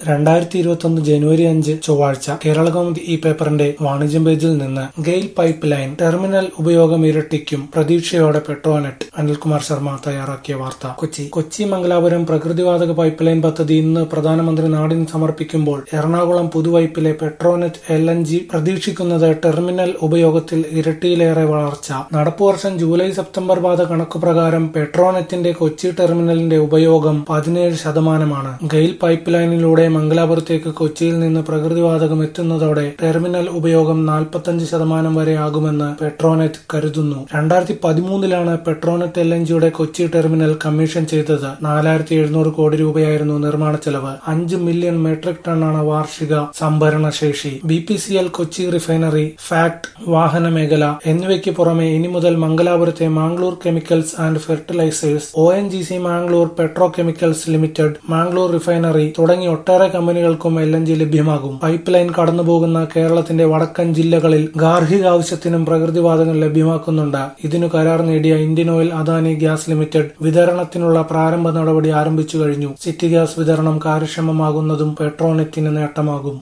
രണ്ടായിരത്തി ഇരുപത്തൊന്ന് ജനുവരി അഞ്ച് ചൊവ്വാഴ്ച കേരളകൗമുദി ഈ പേപ്പറിന്റെ വാണിജ്യം പേജിൽ നിന്ന് ഗെയിൽ പൈപ്പ് ലൈൻ ടെർമിനൽ ഉപയോഗം ഇരട്ടിക്കും പ്രതീക്ഷയോടെ പെട്രോനെറ്റ് അനിൽകുമാർ ശർമ്മ തയ്യാറാക്കിയ വാർത്ത കൊച്ചി കൊച്ചി മംഗലാപുരം പ്രകൃതിവാതക പൈപ്പ് ലൈൻ പദ്ധതി ഇന്ന് പ്രധാനമന്ത്രി നാടിന് സമർപ്പിക്കുമ്പോൾ എറണാകുളം പുതുവൈപ്പിലെ പെട്രോനെറ്റ് എൽ എൻ ജി പ്രതീക്ഷിക്കുന്നത് ടെർമിനൽ ഉപയോഗത്തിൽ ഇരട്ടിയിലേറെ വളർച്ച നടപ്പുവർഷം ജൂലൈ സെപ്റ്റംബർ പാത കണക്കുപ്രകാരം പെട്രോനെറ്റിന്റെ കൊച്ചി ടെർമിനലിന്റെ ഉപയോഗം പതിനേഴ് ശതമാനമാണ് ഗെയിൽ പൈപ്പ് ലൈനിലൂടെ മംഗലാപുരത്തേക്ക് കൊച്ചിയിൽ നിന്ന് പ്രകൃതിവാതകം എത്തുന്നതോടെ ടെർമിനൽ ഉപയോഗം നാൽപ്പത്തഞ്ച് ശതമാനം വരെ ആകുമെന്ന് പെട്രോനെറ്റ് കരുതുന്നു രണ്ടായിരത്തി പതിമൂന്നിലാണ് പെട്രോനെറ്റ് എൽ എൻ ജിയുടെ കൊച്ചി ടെർമിനൽ കമ്മീഷൻ ചെയ്തത് നാലായിരത്തി എഴുന്നൂറ് കോടി രൂപയായിരുന്നു നിർമ്മാണ ചെലവ് അഞ്ച് മില്യൺ മെട്രിക് ടണ്ണാണ് വാർഷിക സംഭരണ ശേഷി B P C L Kochi refinery FACT വാഹന മേഖല എന്നിവയ്ക്ക് പുറമെ ഇനി മുതൽ മംഗലാപുരത്തെ Mangalore chemicals and fertilizers O N G C Mangalore petrochemicals limited Mangalore refinery തുടങ്ങി ഒട്ടേറെ കമ്പനികൾക്കും എൽ എൻ ജി ലഭ്യമാകും പൈപ്പ് ലൈൻ കടന്നുപോകുന്ന കേരളത്തിന്റെ വടക്കൻ ജില്ലകളിൽ ഗാർഹിക ആവശ്യത്തിനും പ്രകൃതിവാതകം ലഭ്യമാക്കുന്നുണ്ട് ഇതിനു കരാർ നേടിയ Indian oil Adani gas limited വിതരണത്തിനുള്ള പ്രാരംഭ നടപടി ആരംഭിച്ചു കഴിഞ്ഞു സിറ്റി ഗ്യാസ് വിതരണം കാര്യക്ഷമമാകുന്നതും പെട്രോനെറ്റിന് നേട്ടമാകും